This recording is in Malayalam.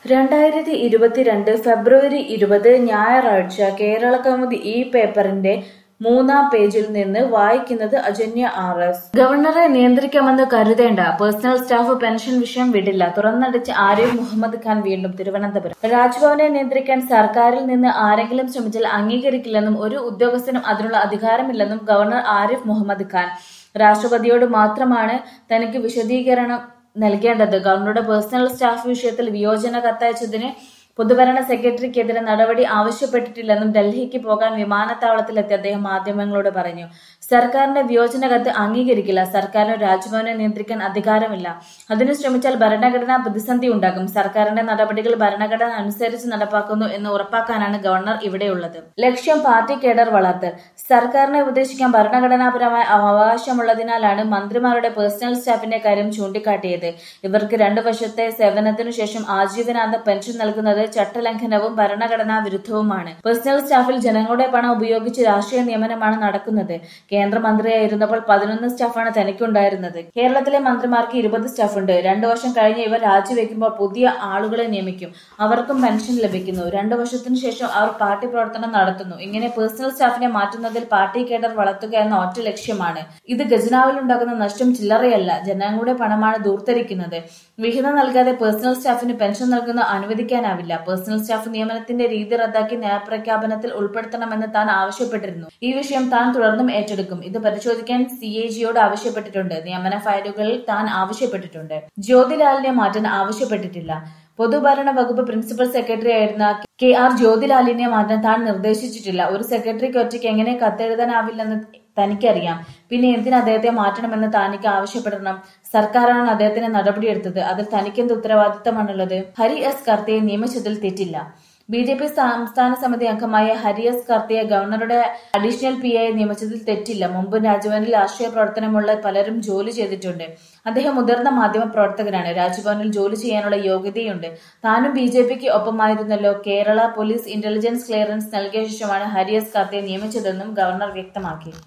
രണ്ടായിരത്തി ഇരുപത്തിരണ്ട് ഫെബ്രുവരി ഇരുപത് ഞായറാഴ്ച കേരള കൗമുദി ഈ പേപ്പറിന്റെ മൂന്നാം പേജിൽ നിന്ന് വായിക്കുന്നത് അജന്യ ആർ എസ് ഗവർണറെ നിയന്ത്രിക്കാമെന്ന് കരുതേണ്ട പേഴ്സണൽ സ്റ്റാഫ് പെൻഷൻ വിഷയം വിടില്ല തുറന്നടിച്ച് ആരിഫ് മുഹമ്മദ് ഖാൻ വീണ്ടും തിരുവനന്തപുരം രാജ്ഭവനെ നിയന്ത്രിക്കാൻ സർക്കാരിൽ നിന്ന് ആരെങ്കിലും ശ്രമിച്ചാൽ അംഗീകരിക്കില്ലെന്നും ഒരു ഉദ്യോഗസ്ഥനും അതിനുള്ള അധികാരമില്ലെന്നും ഗവർണർ ആരിഫ് മുഹമ്മദ് ഖാൻ രാഷ്ട്രപതിയോട് മാത്രമാണ് തനിക്ക് വിശദീകരണം നൽകേണ്ടത് ഗവർണറുടെ പേഴ്സണൽ സ്റ്റാഫ് വിഷയത്തിൽ വിയോജന കത്തയച്ചതിന് പൊതുഭരണ സെക്രട്ടറിക്കെതിരെ നടപടി ആവശ്യപ്പെട്ടിട്ടില്ലെന്നും ഡൽഹിക്ക് പോകാൻ വിമാനത്താവളത്തിലെത്തി അദ്ദേഹം മാധ്യമങ്ങളോട് പറഞ്ഞു സർക്കാരിന്റെ വിയോജന കത്ത് അംഗീകരിക്കില്ല സർക്കാരിന് രാജ്ഭവനെ നിയന്ത്രിക്കാൻ അധികാരമില്ല അതിനു ശ്രമിച്ചാൽ ഭരണഘടനാ പ്രതിസന്ധി ഉണ്ടാകും സർക്കാരിന്റെ നടപടികൾ ഭരണഘടന അനുസരിച്ച് നടപ്പാക്കുന്നു എന്ന് ഉറപ്പാക്കാനാണ് ഗവർണർ ഇവിടെയുള്ളത് ലക്ഷ്യം പാർട്ടി കേഡർ വളർത്തൽ സർക്കാരിനെ ഉപദേശിക്കാൻ ഭരണഘടനാപരമായ അവകാശമുള്ളതിനാലാണ് മന്ത്രിമാരുടെ പേഴ്സണൽ സ്റ്റാഫിന്റെ കാര്യം ചൂണ്ടിക്കാട്ടിയത് ഇവർക്ക് രണ്ടു വർഷത്തെ സേവനത്തിനു ശേഷം ആജീവനാന്ത പെൻഷൻ നൽകുന്നത് ചട്ടലംഘനവും ഭരണഘടനാ വിരുദ്ധവുമാണ് പേഴ്സണൽ സ്റ്റാഫിൽ ജനങ്ങളുടെ പണം ഉപയോഗിച്ച് രാഷ്ട്രീയ നിയമനമാണ് നടക്കുന്നത് കേന്ദ്രമന്ത്രിയായിരുന്നപ്പോൾ പതിനൊന്ന് സ്റ്റാഫാണ് തനിക്കുണ്ടായിരുന്നത് കേരളത്തിലെ മന്ത്രിമാർക്ക് ഇരുപത് സ്റ്റാഫുണ്ട് രണ്ടു വർഷം കഴിഞ്ഞ് ഇവർ രാജിവെക്കുമ്പോൾ പുതിയ ആളുകളെ നിയമിക്കും അവർക്കും പെൻഷൻ ലഭിക്കുന്നു രണ്ടു വർഷത്തിനു ശേഷം അവർ പാർട്ടി പ്രവർത്തനം നടത്തുന്നു ഇങ്ങനെ പേഴ്സണൽ സ്റ്റാഫിനെ മാറ്റുന്നതിൽ പാർട്ടി കേഡർ വളർത്തുക എന്ന ഒറ്റ ലക്ഷ്യമാണ് ഇത് ഖജനാവിൽ ഉണ്ടാകുന്ന നഷ്ടം ചില്ലറയല്ല ജനങ്ങളുടെ പണമാണ് ദൂർത്തരിക്കുന്നത് വിഹിതം നൽകാതെ പേഴ്സണൽ സ്റ്റാഫിന് പെൻഷൻ നൽകുന്ന അനുവദിക്കാനാവില്ല പേഴ്സണൽ സ്റ്റാഫ് നിയമനത്തിന്റെ രീതി റദ്ദാക്കി നയപ്രഖ്യാപനത്തിൽ ഉൾപ്പെടുത്തണമെന്ന് താൻ ആവശ്യപ്പെട്ടിരുന്നു ഈ വിഷയം താൻ തുടർന്നും ഏറ്റെടുക്കും ഇത് പരിശോധിക്കാൻ സി എ ജിയോട് ആവശ്യപ്പെട്ടിട്ടുണ്ട് നിയമന ഫയലുകളിൽ താൻ ആവശ്യപ്പെട്ടിട്ടുണ്ട് ജ്യോതിലാലിനെ മാറ്റാൻ ആവശ്യപ്പെട്ടിട്ടില്ല പൊതുഭരണ വകുപ്പ് പ്രിൻസിപ്പൽ സെക്രട്ടറി ആയിരുന്ന കെ ആർ ജ്യോതിലാലിനെ മാറ്റാൻ താൻ നിർദ്ദേശിച്ചിട്ടില്ല ഒരു സെക്രട്ടറിക്ക് ഒറ്റയ്ക്ക് എങ്ങനെ കത്തെഴുതാനാവില്ലെന്ന് തനിക്കറിയാം പിന്നെ എന്തിന് അദ്ദേഹത്തെ മാറ്റണമെന്ന് താനിക്ക് ആവശ്യപ്പെടണം സർക്കാരാണ് അദ്ദേഹത്തിന് നടപടിയെടുത്തത് അതിൽ തനിക്കെന്ത് ഉത്തരവാദിത്തമാണുള്ളത് ഹരി എസ് കർത്തയെ നിയമിച്ചതിൽ തെറ്റില്ല ബി ജെ പി സംസ്ഥാന സമിതി അംഗമായ ഹരി എസ് കർത്തയെ ഗവർണറുടെ അഡീഷണൽ പി ആയി നിയമിച്ചതിൽ തെറ്റില്ല മുമ്പ് രാജ്ഭവനിൽ രാഷ്ട്രീയ പ്രവർത്തനമുള്ള പലരും ജോലി ചെയ്തിട്ടുണ്ട് അദ്ദേഹം മുതിർന്ന മാധ്യമ പ്രവർത്തകനാണ് രാജ്ഭവനിൽ ജോലി ചെയ്യാനുള്ള യോഗ്യതയുണ്ട് താനും ബി ജെ പിക്ക് ഒപ്പമായിരുന്നല്ലോ കേരള പോലീസ് ഇന്റലിജൻസ് ക്ലിയറൻസ് നൽകിയ ശേഷമാണ് ഹരി എസ് കർത്തയെ നിയമിച്ചതെന്നും ഗവർണർ വ്യക്തമാക്കി